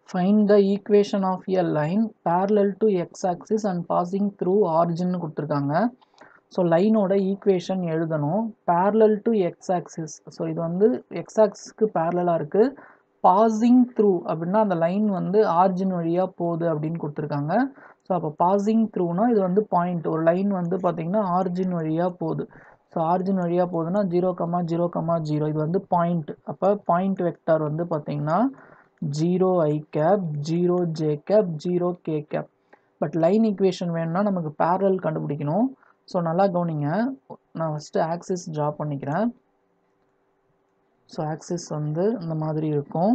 find the equation of a line parallel to X axis and passing through ஆரிஜின்னு கொடுத்துருக்காங்க so லைனோட equation எழுதணும் parallel to X axis so இது வந்து X ஆக்சிஸ்க்கு பேரலாக இருக்குது பாசிங் த்ரூ அப்படின்னா அந்த லைன் வந்து ஆரிஜின் வழியாக போகுது அப்படின்னு கொடுத்துருக்காங்க ஸோ அப்போ பாசிங் த்ரூனா இது வந்து பாயிண்ட் ஒரு லைன் வந்து பார்த்திங்கன்னா ஆரிஜின் வழியாக போகுது ஸோ ஆரிஜின் வழியாக போகுதுன்னா zero comma zero comma zero இது வந்து பாயிண்ட் அப்போ பாயிண்ட் வெக்டார் வந்து பார்த்திங்கன்னா zero i cap zero j cap zero k cap but line equation வேணும்னா நமக்கு பேரல் கண்டுபிடிக்கணும் ஸோ நல்லா கவனிங்க நான் ஃபஸ்ட்டு ஆக்சிஸ் ட்ரா பண்ணிக்கிறேன் ஸோ ஆக்சிஸ் வந்து இந்த மாதிரி இருக்கும்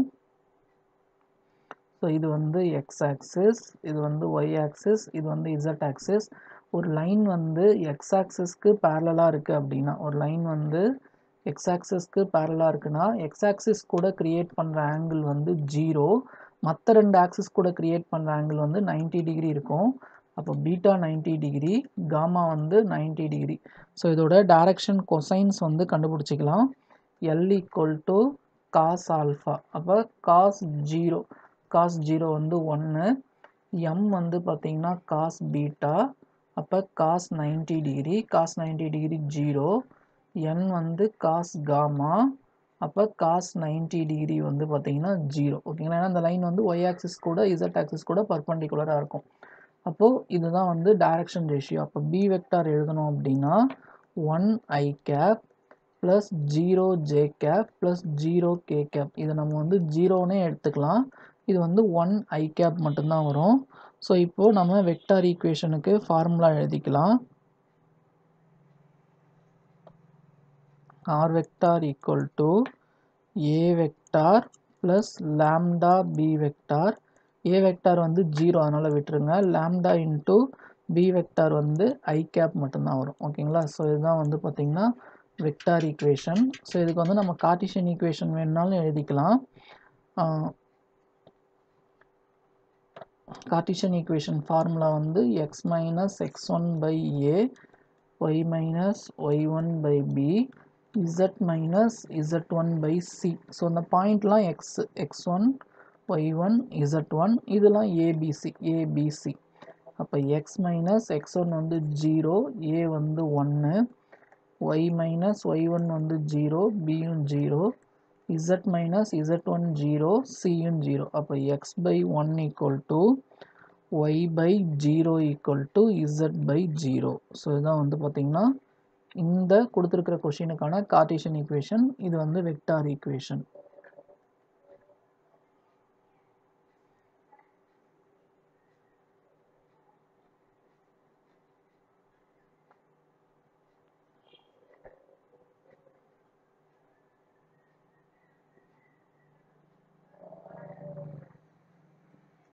ஸோ இது வந்து எக்ஸ் ஆக்சிஸ் இது வந்து ஒய் ஆக்சிஸ் இது வந்து இசட் ஆக்சிஸ் ஒரு லைன் வந்து எக்ஸ் ஆக்சிஸ்க்கு பேரலாக இருக்குது அப்படின்னா ஒரு லைன் வந்து எக்ஸ் ஆக்சிஸ்க்கு பேரலாக இருக்குன்னா எக்ஸ் ஆக்சிஸ் கூட க்ரியேட் பண்ணுற ஆங்கிள் வந்து ஜீரோ மற்ற ரெண்டு ஆக்சிஸ் கூட க்ரியேட் பண்ணுற ஆங்கிள் வந்து 90 டிகிரி இருக்கும் அப்போ பீட்டா 90 டிகிரி காமா வந்து 90 டிகிரி ஸோ இதோட டைரக்ஷன் கொசைன்ஸ் வந்து கண்டுபிடிச்சிக்கலாம் l equal to cos alpha அப்போ காஸ் ஜீரோ காஸ் ஜீரோ வந்து ஒன்று எம் வந்து பார்த்திங்கன்னா காஸ் பீட்டா அப்போ cos 90 degree cos 90 degree zero n வந்து காஸ் காமா அப்போ காஸ் 90 டிகிரி வந்து பார்த்தீங்கன்னா ஜீரோ ஓகேங்களா ஏன்னா அந்த லைன் வந்து ஒய் ஆக்சிஸ் கூட இசட் ஆக்சிஸ் கூட பர்பண்டிகுலராக இருக்கும் அப்போது இதுதான் வந்து டைரக்ஷன் ரேஷியோ அப்போ பி வெக்டார் எழுதணும் அப்படின்னா one i cap plus zero j cap plus zero k cap இதை நம்ம வந்து ஜீரோனே எடுத்துக்கலாம் இது வந்து ஒன் ஐ கேப் மட்டும்தான் வரும் ஸோ இப்போது நம்ம வெக்டார் ஈக்குவேஷனுக்கு ஃபார்முலா எழுதிக்கலாம் r vector equal to a vector plus lambda b vector a vector வந்து ஜீரோ அதனால் விட்டுருங்க lambda into b vector வந்து i cap மட்டும்தான் வரும் ஓகேங்களா ஸோ இதுதான் வந்து பார்த்திங்கன்னா வெக்டார் ஈக்குவேஷன் ஸோ இதுக்கு வந்து நம்ம கார்டிஷியன் ஈக்குவேஷன் வேணுனாலும் எழுதிக்கலாம் கார்டிஷியன் ஈக்குவேஷன் ஃபார்முலா வந்து x minus x one by a y minus y one by b z minus z1 by c so இந்த பாயிண்ட்லாம் x x one y one z one இதெல்லாம் ABC ABC அப்போ x minus x one வந்து zero a வந்து ஒன்று y minus y one வந்து zero பியும் zero z minus z one zero சியும் ஜீரோ அப்போ x by one equal to Y by zero equal to z by zero so இதுதான் வந்து பார்த்திங்கன்னா இந்த கொடுத்துருக்கிற கொஷினுக்கான கார்டீஷியன் ஈக்குவேஷன் இது வந்து வெக்டார் ஈக்குவேஷன்